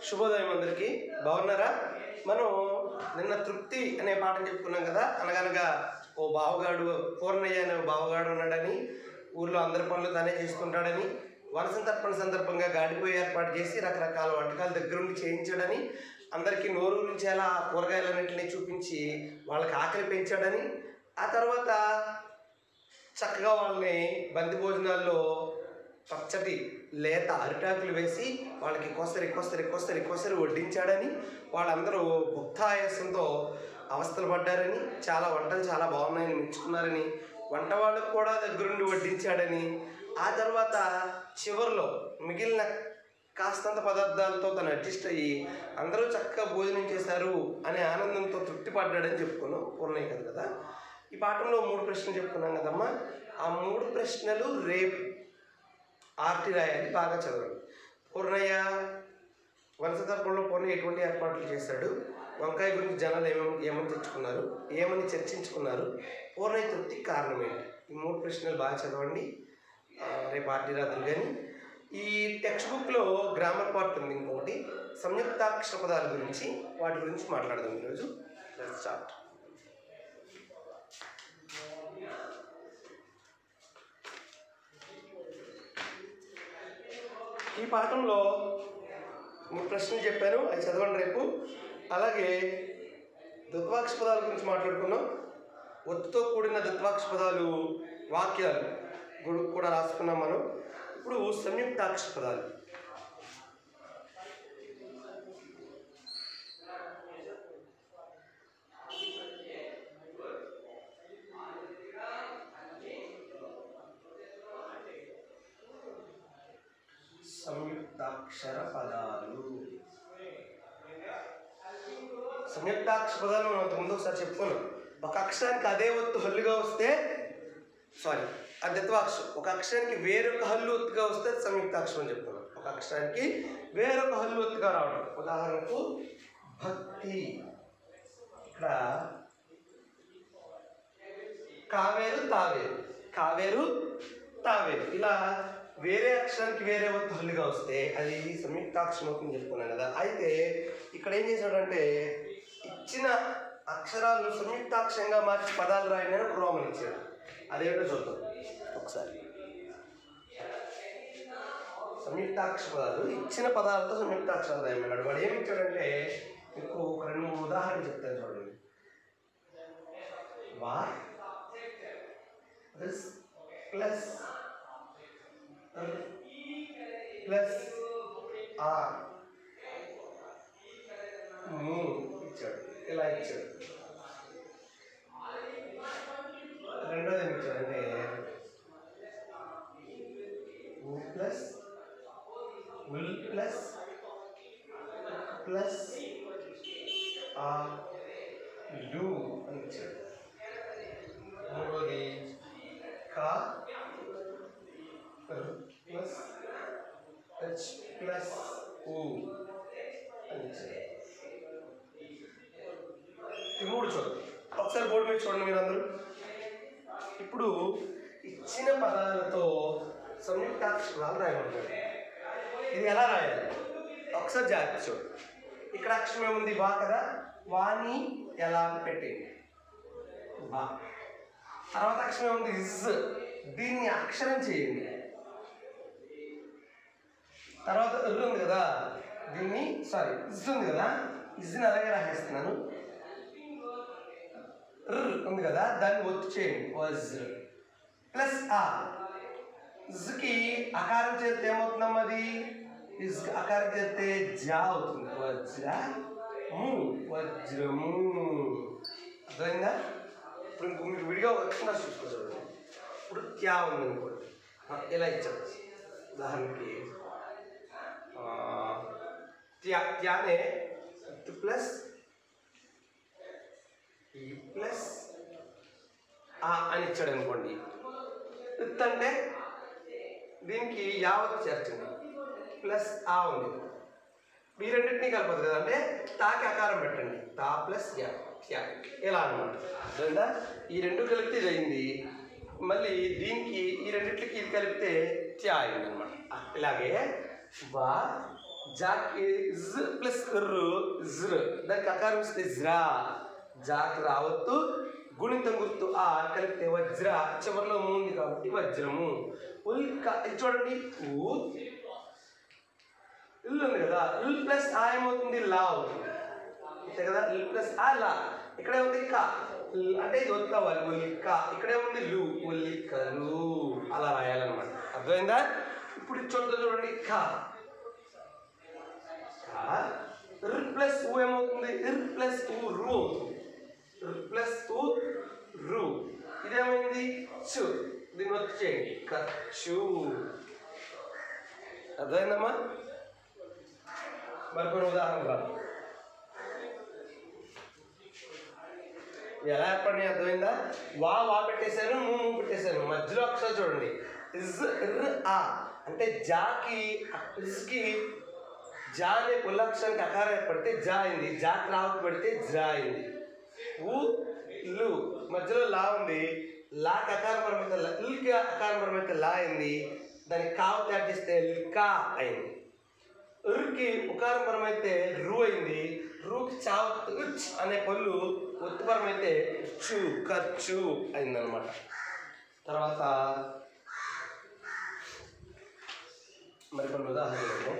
శుభోదయం అందరికీ బాగున్నారా మనం నిన్న తృప్తి అనే పాఠం చెప్పుకున్నాం కదా అనగనగా ఓ బావగాడు పూర్ణయ్య అనే ఓ బావగాడు ఉన్నాడని ఊర్లో అందరి పనులు తానే చేసుకుంటాడని వలస తర్పణ సందర్భంగా గాడిపోయి ఏర్పాటు చేసి రకరకాల వంటకాలు దగ్గరుండి చేయించాడని అందరికీ నోరు నుంచేలా ఆ కూరగాయలన్నింటినీ చూపించి వాళ్ళకి ఆకలి పెంచాడని ఆ తర్వాత చక్కగా వాళ్ళని బంతి భోజనాల్లో పచ్చటి లేత అరిటాకులు వేసి వాళ్ళకి కొసరి కొసరి కొసరి కొసరి వడ్డించాడని వాళ్ళందరూ భుక్తాయాసంతో అవస్థలు పడ్డారని చాలా వంటలు చాలా బాగున్నాయని మెచ్చుకున్నారని వంట వాళ్ళకు కూడా దగ్గరుండి వడ్డించాడని ఆ తర్వాత చివరిలో మిగిలిన కాస్తంత పదార్థాలతో తను అడ్జస్ట్ అయ్యి అందరూ చక్కగా భోజనం చేశారు అనే ఆనందంతో తృప్తి పడ్డాడని చెప్పుకున్నాం పూర్ణయ్య కదా కదా ఈ పాఠంలో మూడు ప్రశ్నలు చెప్పుకున్నాం కదమ్మా ఆ మూడు ప్రశ్నలు రేపు ఆర్టి రాయాలి బాగా చదవండి పూర్ణయ్య వలస తప్పంలో పూర్ణయ్య ఎటువంటి ఏర్పాట్లు చేశాడు వంకాయ గురించి జనాలు ఏమేమి ఏమని తెచ్చుకున్నారు ఏమని చర్చించుకున్నారు పూర్ణయ్య తృప్తికి కారణం ఏంటి ఈ మూడు ప్రశ్నలు బాగా చదవండి ఆ, రేపు ఆర్టి రాదులు కానీ ఈ టెక్స్ట్ బుక్లో గ్రామర్ పార్ట్ ఉంది ఇంకొకటి సంయుక్తాక్షర పదాల గురించి వాటి గురించి మాట్లాడదాం ఈరోజు స్టార్ట్ ఈ పాఠంలో మూడు ప్రశ్నలు చెప్పాను అవి చదవండి రేపు అలాగే దుత్వాక్ష పదాల గురించి మాట్లాడుకున్నాం ఒత్తుతో కూడిన దుత్వాక్ష పదాలు వాక్యాలు గు- కూడా రాసుకున్నాం మనం ఇప్పుడు సంయుక్తాక్ష పదాలు సంయుక్తాక్షర పదాలు సంయుక్తాక్షర పదాలు మనం అంతకుముందు ఒకసారి చెప్పుకున్నాం ఒక అక్షరానికి అదే ఒత్తు హల్లుగా వస్తే సారీ అద్యత్వాక్షరం ఒక అక్షరానికి వేరొక హల్లు ఒత్తుగా వస్తే అది సంయుక్తాక్షరం అని చెప్పుకున్నాం ఒక అక్షరానికి వేరొక హల్లు ఒత్తుగా రావడం ఉదాహరణకు భక్తి ఇక్కడ కావేరు తావేరు కావేరు తావేరు ఇలా వేరే అక్షరానికి వేరే ఒత్తు హల్లుగా వస్తే అది సంయుక్తాక్షరం అవుతుందని చెప్పుకున్నాను కదా అయితే ఇక్కడ ఏం చేశాడంటే ఇచ్చిన అక్షరాలను సంయుక్తాక్షరంగా మార్చి పదాలు రాయని ఒక రోమన్ ఇచ్చాడు అదేంటో చూద్దాం ఒకసారి సంయుక్తాక్షర పదాలు ఇచ్చిన పదాలతో సంయుక్తాక్షరాలు రాయమన్నాడు వాడు ఏమి ఇచ్చాడంటే మీకు ఒక రెండు మూడు ఉదాహరణలు చెప్తాను చూడండి వా రిస్ ప్లస్ ప్లస్ ఆర్ మూ ఇచ్చాడు ఇలా ఇచ్చాడు రెండోది ఏమి ఇచ్చాడంటే ఊ ప్లస్ ఉల్ ప్లస్ ప్లస్ ఆ లు అని ఇచ్చాడు మూడోది కా ప్లస్ హెచ్ ప్లస్ ఊ అని ఇచ్చాడు ఈ మూడు చూడండి ఒకసారి బోర్డు మీద చూడండి మీరు అందరూ ఇప్పుడు ఇచ్చిన పదాలతో సంయుక్తాక్షరాలు రాయమంటారు ఇది ఎలా రాయాలి ఒకసారి జాగ్రత్త చూడు ఇక్కడ అక్షరం ఏముంది వా కదా వాని ఎలా పెట్టేయండి వా తర్వాత అక్షరం ఏముంది ఇజ్ దీన్ని అక్షరం చేయండి తర్వాత ఇర్రు ఉంది కదా దీన్ని సారీ ఇజ్ ఉంది కదా ఇజ్ని అలాగే రాసేస్తున్నాను ర్ ఉంది కదా దాన్ని ఒత్తు చేయండి వజ్ ప్లస్ ఆ జ్కి అకారం చేస్తే ఏమవుతుందమ్మా అది ఇజ్ అకారం చేస్తే జా అవుతుంది వజ్ర ము వజ్రము అర్థమైందా ఇప్పుడు ఇంకో మీకు విడిగా వచ్చిందా చూసుకోవాలి ఇప్పుడు త్యా ఉంది అనుకోండి ఆ, ఇలా ఇచ్చాం ఉదాహరణకి ఆ, త్యా త్యానే ప్లస్ ఈ ప్లస్ ఆ అని ఇచ్చాడు అనుకోండి విత్ అంటే దీనికి యావత్ చేర్చండి ప్లస్ ఆ ఉంది ఈ రెండింటినీ కలపదు కదా అంటే తాకి ఆకారం పెట్టండి తా ప్లస్ యా యా ఇలా అనమాట అర్థమైందా ఈ రెండు కలిపితే ఇది అయింది మళ్ళీ దీనికి ఈ రెండింటికి ఇది కలిపితే త్యా అయింది అనమాట ఇలాగే వా జాకి జ్ ప్లస్ ర్ జ్ర దానికి అకారం ఇస్తే జ్రా జాకి రావద్దు గుణితం గుర్తు ఆ కలిపితే వజ్ర చివరిలో ఉంది కాబట్టి వజ్రము ఉల్క ఇది చూడండి ఊ ఇల్లు ఉంది కదా ఇల్ ప్లస్ ఆ ఏమవుతుంది లా అవుతుంది అంతే కదా ఇల్ ప్లస్ ఆ లా ఇక్కడే ఉంది క ఇల్ అంటే ఇది ఒత్తుకోవాలి ఉల్క ఇక్కడే ఉంది లు ఉల్కలు అలా రాయాలన్నమాట అర్థమైందా ఇప్పుడు ఇది చూడండి చూడండి క ఇర్ ప్లస్ ఊ ఏమవుతుంది ఇర్ ప్లస్ ఊ రు అవుతుంది ఇర్ ప్లస్ ఊ రు ఇదేమైంది చు దీన్ని వచ్చేయండి ఖర్చు అర్థమైందమ్మా మరికొన్ని ఉదాహరణ రాదు ఎలా ఏర్పడి అర్థమైందా వా వా పెట్టేశాను మూ మూ పెట్టేశాను మధ్యలో అక్షరాలు చూడండి ఇజ్ ఇర్ ఆ అంటే జాకి ఇజ్కి జా అనే పుల్లక్షరానికి అకారం ఏర్పడితే జా అయింది జాకి రావత్ పెడితే జా అయింది ఊ లు మధ్యలో లా ఉంది లాకి అకారపరమైతే లా ఇల్కి అకారపరమైతే లా అయింది దానికి కావత్ యాడ్ చేస్తే లికా అయింది ఉరికి ఉకారపరం అయితే రు అయింది రూకి చావ్ ఉచ్ అనే పళ్ళు ఉత్పరం అయితే చు ఖర్చు అయిందనమాట తర్వాత మరి కొన్ని ఉదాహరణలు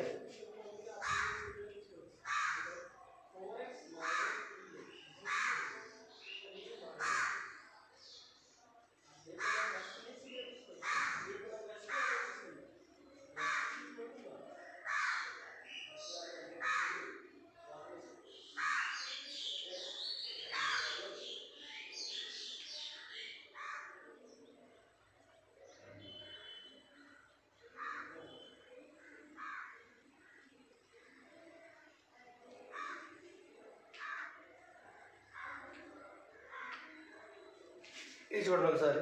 ఇది చూడండి ఒకసారి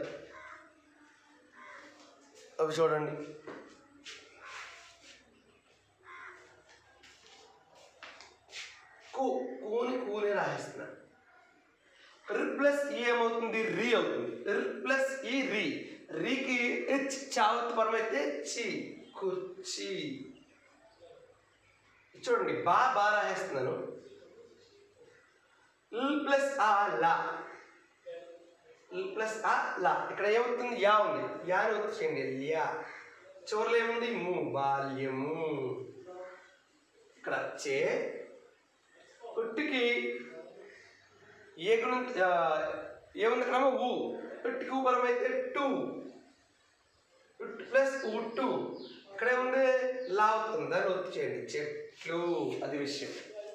అవి చూడండి కు కూని కూని రాసేస్తున్నా రి ప్లస్ ఈ ఏమవుతుంది రి అవుతుంది రి ప్లస్ ఈ రి రికి హెచ్ చావత్ పరం అయితే చి కుర్చీ చూడండి బా బా రాసేస్తున్నాను ల్ ప్లస్ ఆ లా ల్ ప్లస్ ఆ లా ఇక్కడ ఏమవుతుంది యా ఉంది యాని వచ్చేయండి ల్యా చివరిలో ఏముంది ము బాల్యము ఇక్కడ చే పుట్టికి ఏ గుణం ఆ, ఏముంది క్రమం ఊ పుట్టికి ఊ పరం అయితే టూ ఉట్ ప్లస్ ఉట్టు ఇక్కడ ఏముంది లా అవుతుంది దాన్ని ఒత్తి చేయండి చెట్లు అది విషయం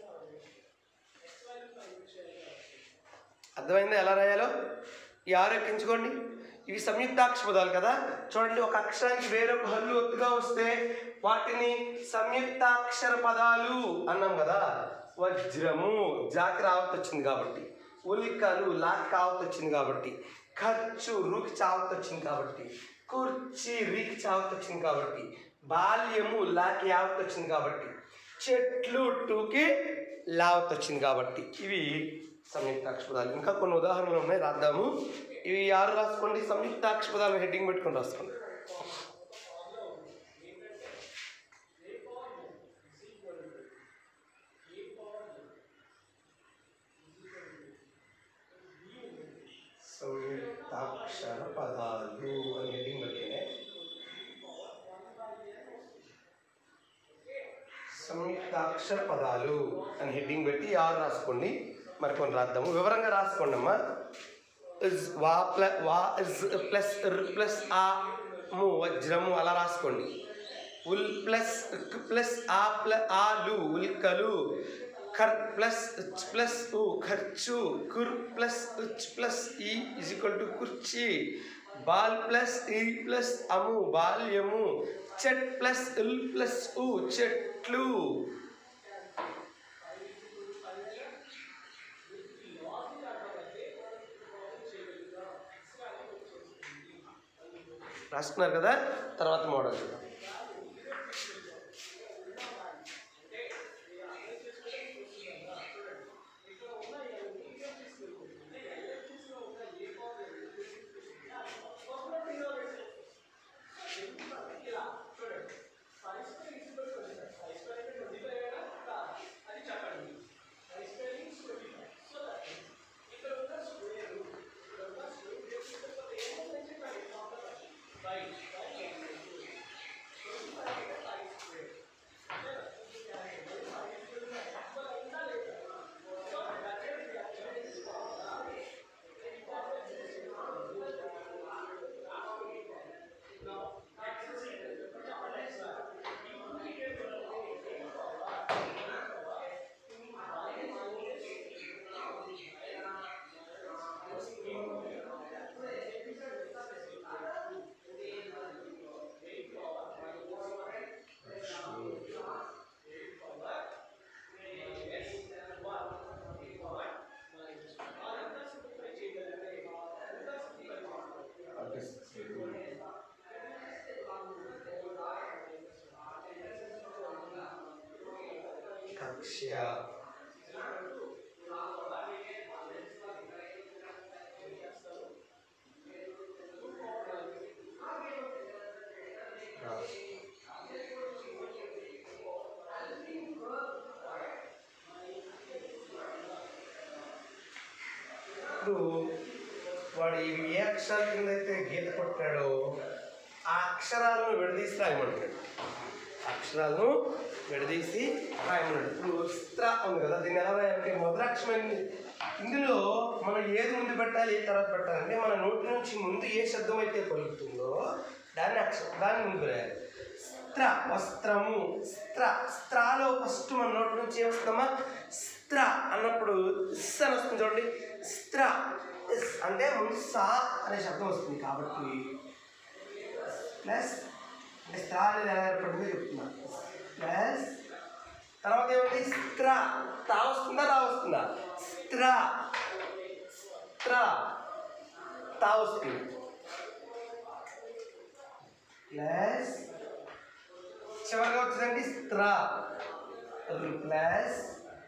అర్థమైందా ఎలా రాయాలో ఈ ఆరు ఎక్కించుకోండి ఇవి సంయుక్తాక్షర పదాలు కదా చూడండి ఒక అక్షరానికి వేరొక హల్లు ఒత్తుగా వస్తే వాటిని సంయుక్తాక్షర పదాలు అన్నాం కదా వజ్రము జాకి రావత్ వచ్చింది కాబట్టి ఉల్కలు లాకి కావత్ వచ్చింది కాబట్టి ఖర్చు రూకి చావత్ వచ్చింది కాబట్టి కుర్చీ రీకి చావత్ వచ్చింది కాబట్టి బాల్యము లాకి యావత్ వచ్చింది కాబట్టి చెట్లు టూకి లావత్ వచ్చింది కాబట్టి ఇవి సంయుక్తాక్షర పదాలు ఇంకా కొన్ని ఉదాహరణలు ఉన్నాయి రాద్దాము ఇవి ఆరు రాసుకోండి సంయుక్తాక్షర పదాలు హెడ్డింగ్ పెట్టుకొని రాసుకోండి సంయుక్తాక్షర పదాలు అని హెడ్డింగ్ పెట్టినే సంయుక్తాక్షర పదాలు అని హెడ్డింగ్ పెట్టి ఆరు రాసుకోండి మరి కొన్ని రాద్దాము వివరంగా రాసుకోండి అమ్మా ఇజ్ వా ప్లస్ వా ఇజ్ ప్లస్ ఇర్ ప్లస్ ఆ ము వజ్రము అలా రాసుకోండి ఉల్ ప్లస్ ఇక్ ప్లస్ ఆ ప్లస్ ఆలు ఉల్కలు ఖర్ ప్లస్ ఇచ్ ప్లస్ ఉ ఖర్చు కుర్ ప్లస్ ఇచ్ ప్లస్ ఈ ఇజ్ ఈక్వల్ టు కుర్చీ బాల్ ప్లస్ ఈ ప్లస్ అము బాల్యము చెట్ ప్లస్ ఇల్ ప్లస్ ఉ చెట్లు రాసుకున్నారు కదా తర్వాత మోడల్ చూద్దాం కక్ష ఇప్పుడు వాడు ఇవి ఏ అక్షరాల కింద అయితే గీత కొట్టాడో ఆ అక్షరాలను విడదీసి రాయమంటాడు అక్షరాలను విడదీసి రాయమన్నాడు ఇప్పుడు స్త్ర ఉంది కదా దీన్ని ఎలా రాయాలంటే మొదటి అక్షరమైంది ఇందులో మనం ఏది ముందు పెట్టాలి ఏ తర్వాత పెట్టాలంటే మన నోటి నుంచి ముందు ఏ శబ్దం అయితే పలుకుతుందో దాన్ని అక్షరం దాన్ని ముందు రాయాలి స్త్ర వస్త్రము స్త్ర స్త్రాలో ఫస్ట్ మన నోటి నుంచి ఏమొస్తుందమ్మా స్త్ర అన్నప్పుడు ఇస్ అని వస్తుంది చూడండి స్త్ర ఇస్ అంటే ముందు సా అనే శబ్దం వస్తుంది కాబట్టి ప్లస్ అంటే స్త్రా అనేది ఎలా ఏర్పడిందో చెప్తున్నా ప్లస్ తర్వాత ఏమిటి స్త్ర తా వస్తుందా రా వస్తుందా స్త్ర స్త్ర తా వస్తుంది ప్లస్ చివరిగా వచ్చిందండి స్త్ర ప్లస్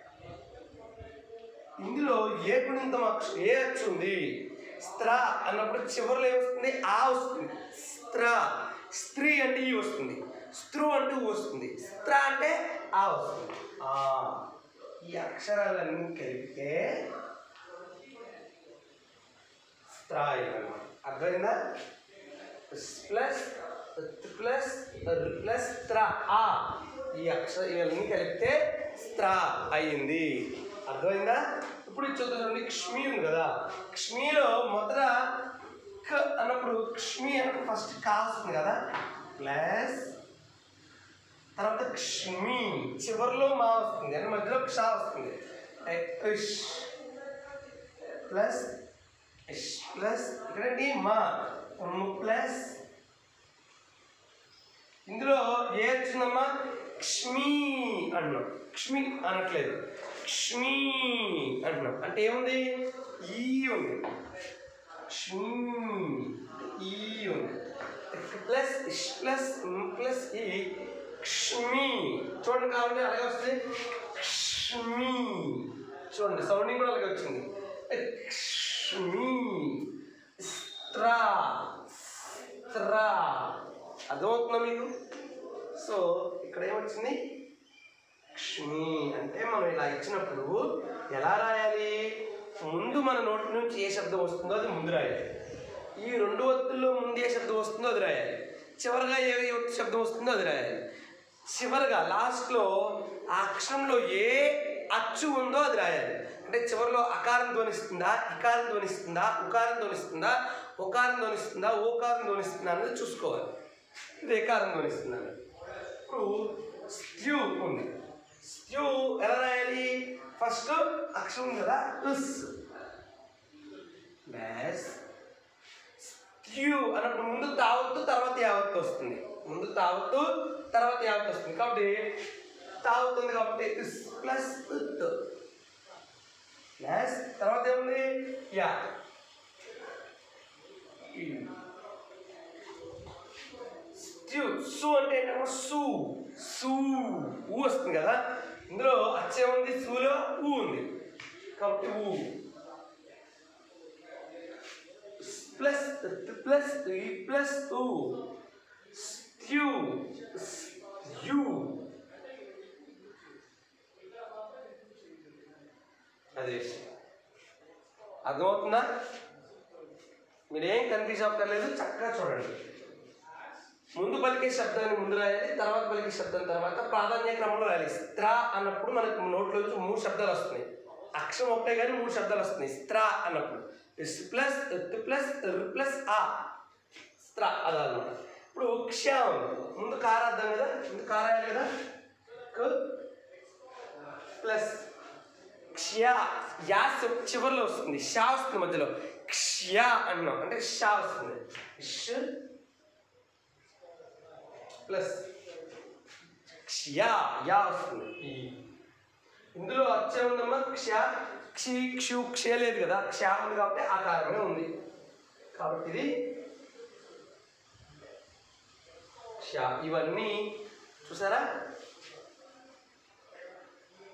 ఇందులో ఏ గుణింతం అక్ష ఏ అచ్చు ఉంది స్త్ర అన్నప్పుడు చివరిలో ఏమొస్తుంది ఆ వస్తుంది స్త్ర స్త్రీ అంటే ఈ వస్తుంది స్త్రు అంటే ఊ వస్తుంది స్త్ర అంటే ఆ వస్తుంది ఆ ఈ అక్షరాలన్నీ కలిపితే స్త్రాయి అన్నమాట అర్థమైందా ప్లస్ ప్లస్ ప్లస్ స్త్ర ఆ ఈ అక్షర ఇవన్నీ కలిపితే స్త్ర అయింది అర్థమైందా ఇప్పుడు ఇది చూద్దాం క్ష్మి ఉంది కదా క్ష్మిలో మొదట క అన్నప్పుడు క్ష్మి అన్నప్పుడు ఫస్ట్ కా వస్తుంది కదా ప్లస్ తర్వాత క్ష్మి చివరిలో మా వస్తుంది అంటే మధ్యలో క్ష వస్తుంది ఇష్ ప్లస్ ఇష్ ప్లస్ ఇక్కడండి మా ప్లస్ ఇందులో ఏ వచ్చిందమ్మా క్ష్మి అన్నాం క్ష్మి అనట్లేదు క్ష్మి అంటున్నాం అంటే ఏముంది ఈ ఉంది క్ష్మి ఈ ఉంది ప్లస్ ఇష్ ప్లస్ ప్లస్ ఈ క్ష్మి చూడండి కావాలంటే అలాగే వస్తుంది క్ష్మి చూడండి సౌండింగ్ కూడా అలాగే వచ్చింది క్ష్మి స్త్రా స్త్రా అర్థమవుతుందా మీకు సో ఇక్కడ ఏమొచ్చింది క్ష్మి అంటే మనం ఇలా ఇచ్చినప్పుడు ఎలా రాయాలి ముందు మన నోటి నుంచి ఏ శబ్దం వస్తుందో అది ముందు రాయాలి ఈ రెండు ఒత్తుల్లో ముందు ఏ శబ్దం వస్తుందో అది రాయాలి చివరిగా ఏ ఒత్తు శబ్దం వస్తుందో అది రాయాలి చివరిగా లాస్ట్లో ఆ అక్షరంలో ఏ అచ్చు ఉందో అది రాయాలి అంటే చివరిలో అకారం ధ్వనిస్తుందా ఇకారం ధ్వనిస్తుందా ఉకారం ధ్వనిస్తుందా ఉకారం ధ్వనిస్తుందా ఓకారం ధ్వనిస్తుందా అనేది చూసుకోవాలి ఇది ఏకారం ధ్వనిస్తున్నాను ఇప్పుడు స్ట్యూ ఉంది స్ట్యూ ఎలా రాయాలి ఫస్ట్ అక్షరం ఉంది కదా ఉస్ ప్లస్ స్ట్యూ అన్నప్పుడు ముందు తావత్తు తర్వాత యావత్తు వస్తుంది ముందు తావత్తు తర్వాత యావత్తు వస్తుంది కాబట్టి తావుతుంది కాబట్టి ఇస్ ప్లస్ ఉత్ ప్లస్ తర్వాత ఏముంది యా స్ట్యూ సు అంటే ఏంటమ్మా సు సు ఊ వస్తుంది కదా ఇందులో అచ్చే ఉంది సూలో ఊ ఉంది కాబట్టి ఊ ప్లస్ ప్లస్ ఈ ప్లస్ ఊ స్ట్యూ యూ అదే అర్థమవుతుందా మీరేం కన్ఫ్యూజ్ అవ్వక్కర్లేదు చక్కగా చూడండి ముందు పలికే శబ్దాన్ని ముందు రాయాలి తర్వాత పలికే శబ్దం తర్వాత ప్రాధాన్య క్రమంలో రాయాలి స్త్ర అన్నప్పుడు మనకు నోట్లో నుంచి మూడు శబ్దాలు వస్తున్నాయి అక్షరం ఒకటే కానీ మూడు శబ్దాలు వస్తున్నాయి స్త్ర అన్నప్పుడు ఇస్ ప్లస్ ఎత్ ప్లస్ ర్ ప్లస్ ఆ స్త్ర అదనమాట ఇప్పుడు క్ష ఉంది ముందు కార అర్థం కదా ముందు కార రాయాలి కదా క ప్లస్ క్షయ యాస్ చివరిలో వస్తుంది షా వస్తుంది మధ్యలో క్షయ అన్నాం అంటే షా వస్తుంది ష్ ప్లస్ క్షయ యా వస్తుంది ఈ ఇందులో వచ్చే ఉందమ్మా క్ష క్షి క్షు క్షయ లేదు కదా క్ష ఉంది కాబట్టి ఆ కారణమే ఉంది కాబట్టి ఇది క్ష ఇవన్నీ చూసారా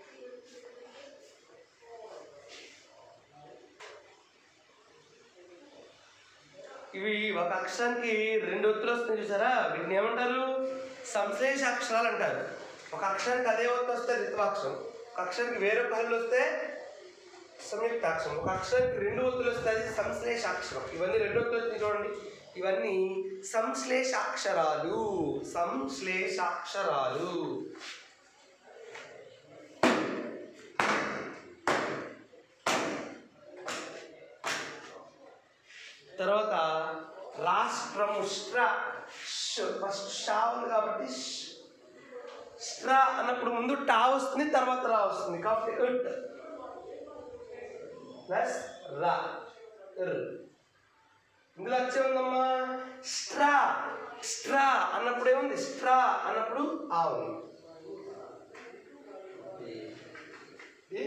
ఇవి ఒక అక్షరానికి రెండు ఒత్తులు వస్తుంది చూసారా వీటిని ఏమంటారు సంశ్లేష అక్షరాలు అంటారు ఒక అక్షరానికి అదే ఒత్తు వస్తే రిత్వాక్షరం ఒక అక్షరానికి వేరే పనులు వస్తే సంయుక్తాక్షరం ఒక అక్షరానికి రెండు ఒత్తులు వస్తే అది సంశ్లేష అక్షరం ఇవన్నీ రెండు ఒత్తులు వచ్చినాయి చూడండి ఇవన్నీ సంశ్లేష అక్షరాలు సంశ్లేష అక్షరాలు తర్వాత రాష్ట్రము స్ట్ర ఫస్ట్ షా ఉంది కాబట్టి ష్. స్ట్ర అన్నప్పుడు ముందు టా వస్తుంది తర్వాత రా వస్తుంది కాబట్టి ఇట్ ప్లస్ రా ఇర్. ఇందులో వచ్చే ఉందమ్మా స్ట్రా స్ట్రా అన్నప్పుడు ఏముంది స్ట్రా అన్నప్పుడు ఆ ఉంది ఇది?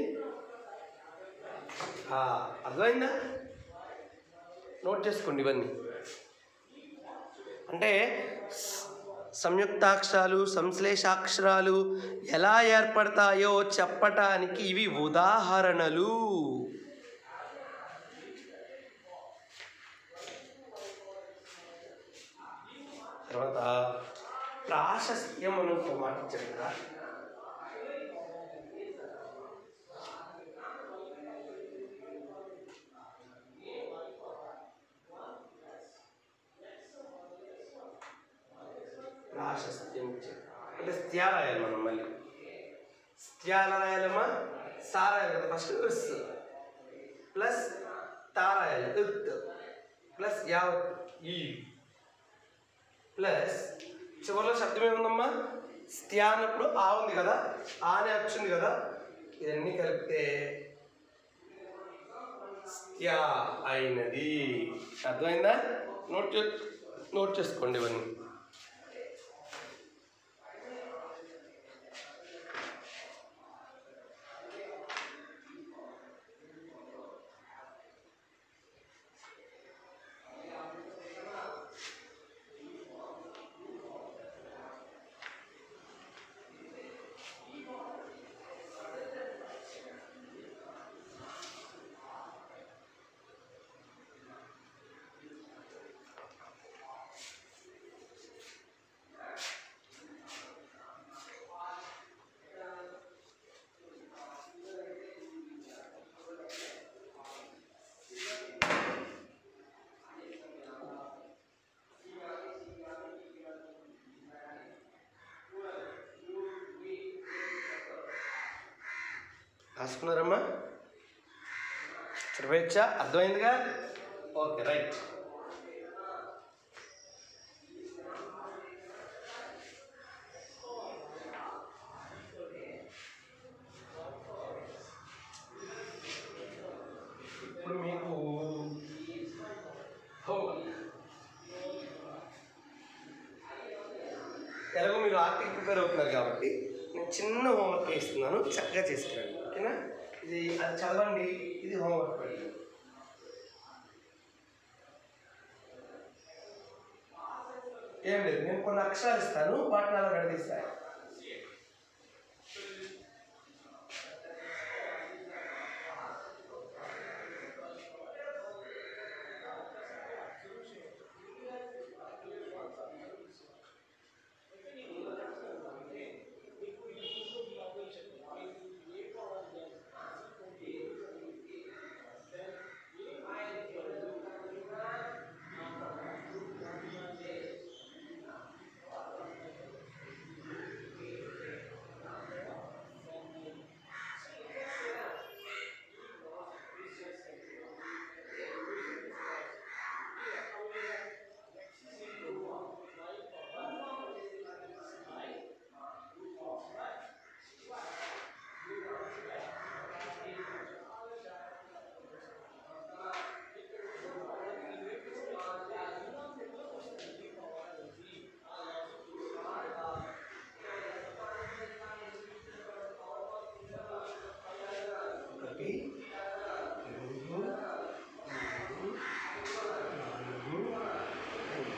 ఆ, అర్థమైందా నోట్ చేసుకోండి ఇవన్నీ అంటే స- సంయుక్తాక్షరాలు సంశ్లేషాక్షరాలు ఎలా ఏర్పడతాయో చెప్పటానికి ఇవి ఉదాహరణలు తర్వాత ప్రాశస్త్యం అని ఒక మాట ఇచ్చాడు కదా ప్రాశస్త్యం ఇచ్చాడు అంటే స్థ్యా రాయాలి మనం మళ్ళీ స్థ్యాల రాయాలమ్మా సా రాయాలి కదా ఫస్ట్ ఉస్ ప్లస్ తా రాయాలి ఉత్ ప్లస్ యావత్ ఈ ప్లస్ చివరిలో శబ్దం ఏముందమ్మా స్థ్యా అన్నప్పుడు ఆ ఉంది కదా ఆ అనే వచ్చింది కదా ఇవన్నీ కలిపితే స్థ్యా అయినది అర్థమైందా నోట్ చే నోట్ చేసుకోండి ఇవన్నీ రాసుకున్నారమ్మా చదివేచ్చా అర్థమైందిగా ఓకే రైట్ ఇప్పుడు మీకు homework. ఎలాగో మీరు ఆర్టిక్ ప్రిపేర్ అవుతున్నారు కాబట్టి నేను చిన్న హోంవర్క్ ఇస్తున్నాను చక్కగా చేసుకురండి ఓకేనా ఇది అది చదవండి ఇది హోంవర్క్ పెట్టండి ఏం లేదు నేను కొన్ని అక్షరాలు ఇస్తాను వాటిని అలా విడదీస్తాను ఒకటి రెండు మూడు నాలుగు ఐదు.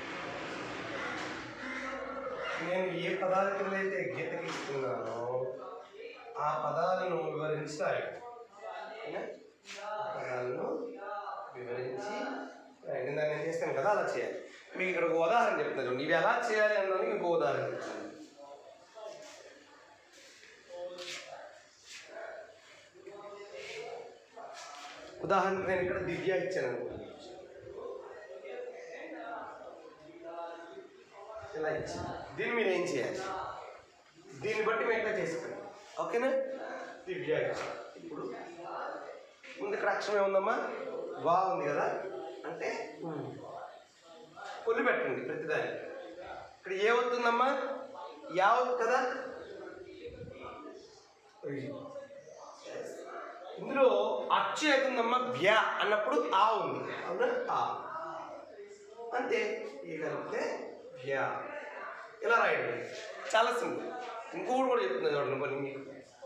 నేను ఏ పదాల కింద అయితే గీత గీస్తున్నానో ఆ పదాలను వివరించి రాయండి ఓకేనా? ఆ పదాలను వివరించి రాయండి దాన్ని నేను చేస్తాను కదా అలా చేయాలి మీకు ఇక్కడ ఒక ఉదాహరణ చెప్తాను చూడండి ఇవి ఎలా చేయాలి అన్నదానికి ఇంకో ఉదాహరణ చెప్తాను ఉదాహరణకు నేను ఇక్కడ దివ్య ఇచ్చాను అనుకోండి ఇలా ఇచ్చాను దీన్ని మీరు ఏం చేయాలి దీన్ని బట్టి మీరు ఎట్లా చేసుకోండి ఓకేనా దివ్య ఇచ్చాను ఇప్పుడు ముందు ఇక్కడ అక్షరం ఏముందమ్మా వా ఉంది కదా అంటే కొల్లు పెట్టండి ప్రతిదానికి ఇక్కడ ఏ వస్తుందమ్మా యా వద్దు కదా ఇందులో అచ్చు ఏతుందమ్మా వ్య అన్నప్పుడు ఆ ఉంది అవునా ఆ అంతే ఈ కలిపితే వ్య ఇలా రాయండి చాలా సింపుల్ ఇంకోటి కూడా చెప్తుంది చూడండి మరి మీకు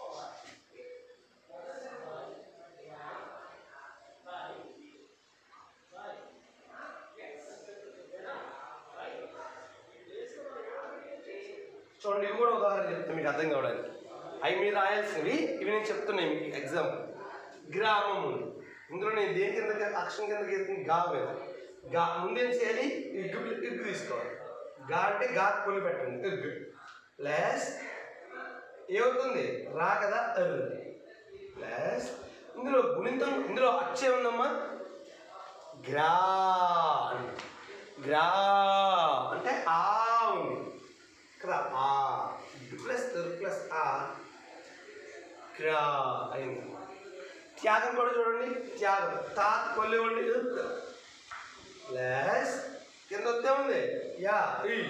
చూడండి ఇవి కూడా ఉదాహరణ చెప్తాను మీకు అర్థం కావడానికి అవి మీరు రాయాల్సినవి ఇవి నేను చెప్తున్నాయి మీకు ఎగ్జాంపుల్ గ్రామం ఉంది ఇందులో నేను దేని కింద అక్షరం కింద గీస్తుంది గా మీద గా ముందేం చేయాలి ఇగ్గు ఇగ్గు తీసుకోవాలి గా అంటే గా కొలి పెట్టండి ఇగ్గు ప్లస్ ఏమవుతుంది రా కదా అర్ ప్లస్ ఇందులో గుణితం ఇందులో అచ్చే ఉందమ్మా గ్రా అని. గ్రా అంటే ఆ ఉంది ఇక్కడ ఆ ప్లస్ ప్లస్ ఆ గ్రా అయింది త్యాగం కూడా చూడండి త్యాగం తాత కొల్లేవండి ప్లస్ కింద వస్తే ఉంది యా ఈ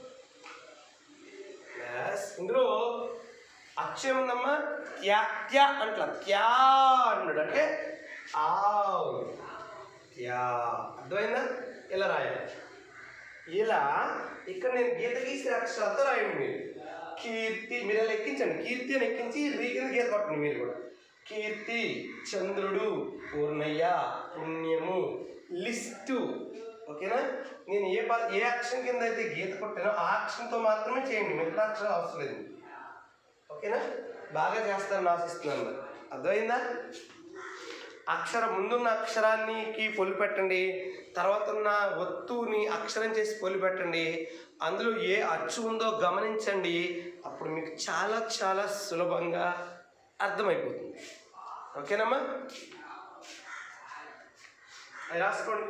ప్లస్ ఇందులో అక్షయం ఉందమ్మా త్యా త్యా అంట్లా త్యా అన్నాడు అంటే ఆ ఉంది. త్యా అర్థమైందా ఇలా రాయాలి ఇలా ఇక్కడ నేను గీత గీసిన అక్షరాలతో రాయండి మీరు కీర్తి మీరు ఇలా ఎక్కించండి కీర్తి అని ఎక్కించి రీ కింద గీత కొట్టండి మీరు కూడా కీర్తి చంద్రుడు పూర్ణయ్య పుణ్యము లిస్టు ఓకేనా నేను ఏ పద ఏ అక్షరం కింద అయితే గీత కొట్టానో ఆ అక్షరంతో మాత్రమే చేయండి మిగతా అక్షరం అవసరం లేదు ఓకేనా బాగా చేస్తారని ఆశిస్తున్నాను మరి అర్థమైందా అక్షరం ముందున్న అక్షరానికి పొలి పెట్టండి తర్వాత ఉన్న ఒత్తుని అక్షరం చేసి పొలి పెట్టండి అందులో ఏ అచ్చు ఉందో గమనించండి అప్పుడు మీకు చాలా చాలా సులభంగా అర్థమైపోతుంది ఓకేనమ్మా అది రాసుకోండి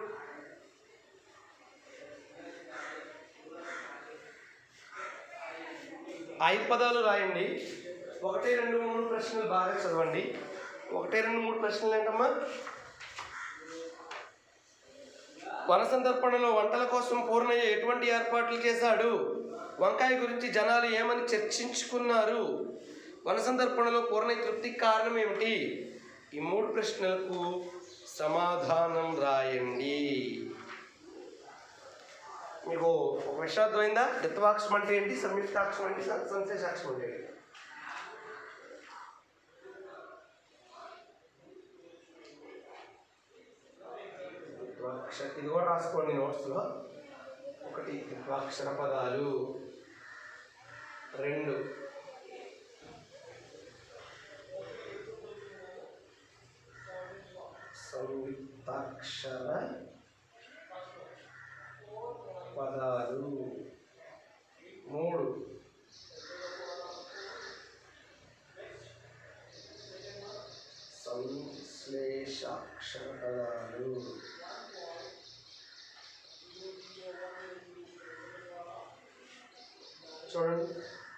ఐదు పదాలు రాయండి ఒకటి రెండు మూడు ప్రశ్నలు బాగా చదవండి ఒకటి రెండు మూడు ప్రశ్నలు ఏంటమ్మా వన సందర్పణలో వంటల కోసం పూర్ణయ్య ఎటువంటి ఏర్పాట్లు చేశాడు వంకాయ గురించి జనాలు ఏమని చర్చించుకున్నారు వన సందర్పణలో పూర్ణయ్య తృప్తికి కారణం ఏమిటి ఈ మూడు ప్రశ్నలకు సమాధానం రాయండి మీకు ఒక విషయం అర్థమైందా దత్తవాక్షం అంటే ఏంటి సంయుక్తాక్షం అంటే సంశేషాక్షం అంటే ఏంటి ద్విత్వాక్షర ఇది కూడా రాసుకోండి నోట్స్లో ఒకటి ద్విత్వాక్షర పదాలు రెండు సంయుక్తాక్షర పదాలు మూడు సంశ్లేషాక్షర పదాలు చూడండి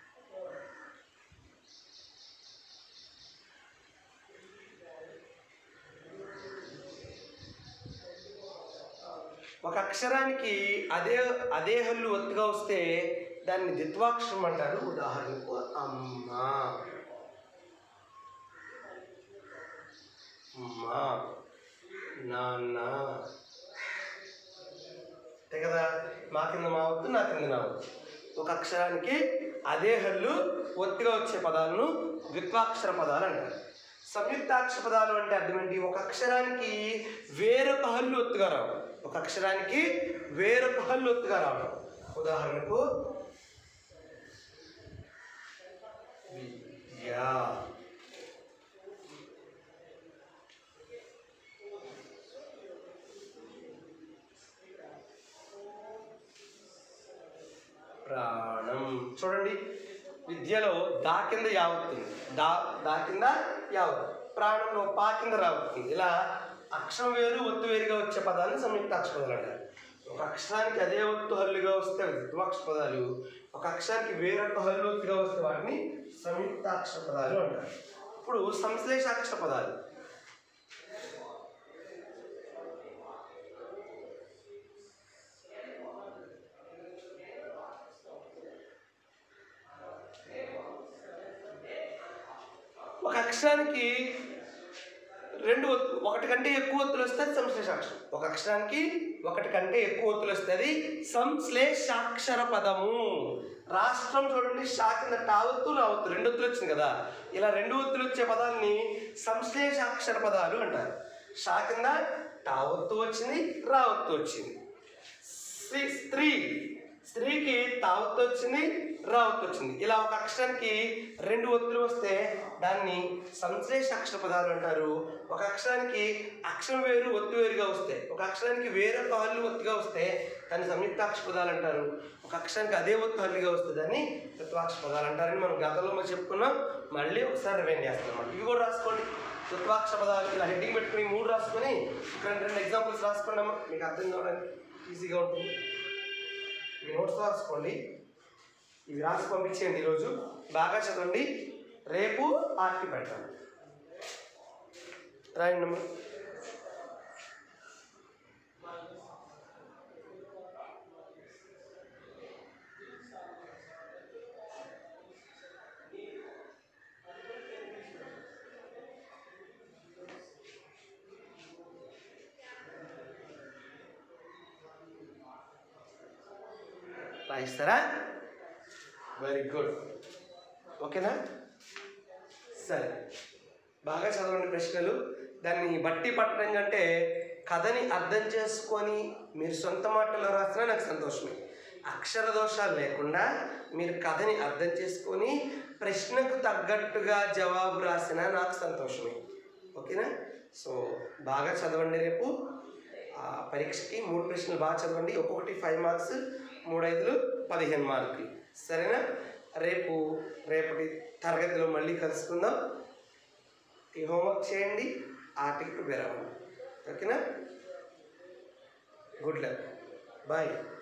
ఒక అక్షరానికి అదే అదే హల్లు ఒత్తుగా వస్తే దాన్ని ద్విత్వాక్షరం అంటారు ఉదాహరణకు అమ్మ అమ్మ నాన్న అంతే కదా మా కింద మా వద్దు నా కింద నా వద్దు ఒక అక్షరానికి అదే హల్లు ఒత్తిగా వచ్చే పదాలను ద్విత్వాక్షర పదాలు అంటారు సంయుక్తాక్షర పదాలు అంటే అర్థం ఏంటి ఒక అక్షరానికి వేరొక హల్లు ఒత్తుగా రావడం ఒక అక్షరానికి వేరొక హల్లు ఒత్తుగా రావడం ఉదాహరణకు విద్య చూడండి విద్యలో దా కింద యావత్తుంది దా దా కింద యావత్ ప్రాణంలో పా కింద రావుతుంది ఇలా అక్షరం వేరు ఒత్తు వేరుగా వచ్చే పదాన్ని సంయుక్త అక్షర పదాలు అంటారు ఒక అక్షరానికి అదే ఒత్తు హల్లుగా వస్తే అవి ద్విత్వాక్షర పదాలు ఒక అక్షరానికి వేరొక హల్లు ఒత్తుగా వస్తే వాటిని సంయుక్త అక్షర పదాలు అంటారు ఇప్పుడు సంశ్లేష అక్షర పదాలు ఒక అక్షరానికి రెండు ఒత్తు ఒకటి కంటే ఎక్కువ ఒత్తులు వస్తే అది సంశ్లేషాక్షరం ఒక అక్షరానికి ఒకటి కంటే ఎక్కువ ఒత్తులు వస్తుంది సంశ్లేషాక్షర పదము రాష్ట్రం చూడండి షా కింద టా ఒత్తు రా ఒత్తు రెండు ఒత్తులు వచ్చింది కదా ఇలా రెండు ఒత్తులు వచ్చే పదాలని సంశ్లేషాక్షర పదాలు అంటారు షా కింద టా ఒత్తు వచ్చింది రా ఒత్తు వచ్చింది స్త్రీ స్త్రీ స్త్రీకి తావత్తు వచ్చింది రావత్తు వచ్చింది ఇలా ఒక అక్షరానికి రెండు ఒత్తులు వస్తే దాన్ని సంశ్లేష అక్షర పదాలు అంటారు ఒక అక్షరానికి అక్షరం వేరు ఒత్తు వేరుగా వస్తే ఒక అక్షరానికి వేరొక హల్లు ఒత్తుగా వస్తే దాన్ని సంయుక్త అక్షర పదాలు అంటారు ఒక అక్షరానికి అదే ఒత్తు హల్లుగా వస్తే దాన్ని తత్వాక్షర పదాలు అంటారని మనం గతంలో మనం చెప్పుకున్నాం మళ్ళీ ఒకసారి రివైండ్ చేస్తాం ఇవి కూడా రాసుకోండి తత్వాక్షర పదాలు ఇలా హెడ్డింగ్ పెట్టుకుని మూడు రాసుకొని ఇక్కడ రెండు ఎగ్జాంపుల్స్ రాసుకోండి అమ్మా మీకు అర్థం కావడానికి ఈజీగా ఉంటుంది ఇవి నోట్స్ రాసుకోండి ఇవి రాసి పంపించేయండి ఈరోజు బాగా చదవండి రేపు ఆర్టి పెడతాను రాయండి అమ్మా రాయిస్తారా వెరీ గుడ్ ఓకేనా సరే బాగా చదవండి ప్రశ్నలు దాన్ని బట్టి పట్టడం కంటే కథని అర్థం చేసుకొని మీరు సొంత మాటల్లో రాసినా నాకు సంతోషమే అక్షర దోషాలు లేకుండా మీరు కథని అర్థం చేసుకొని ప్రశ్నకు తగ్గట్టుగా జవాబు రాసినా నాకు సంతోషమే ఓకేనా సో బాగా చదవండి రేపు ఆ పరీక్షకి మూడు ప్రశ్నలు బాగా చదవండి ఒక్కొక్కటి ఫైవ్ మార్క్స్ మూడు ఐదులు పదిహేను మార్కులు సరేనా రేపు రేపటి తరగతిలో మళ్ళీ కలుసుకుందాం ఈ హోంవర్క్ చేయండి ఆర్టికి ప్రిపేర్ అవ్వండి ఓకేనా గుడ్ లక్ బాయ్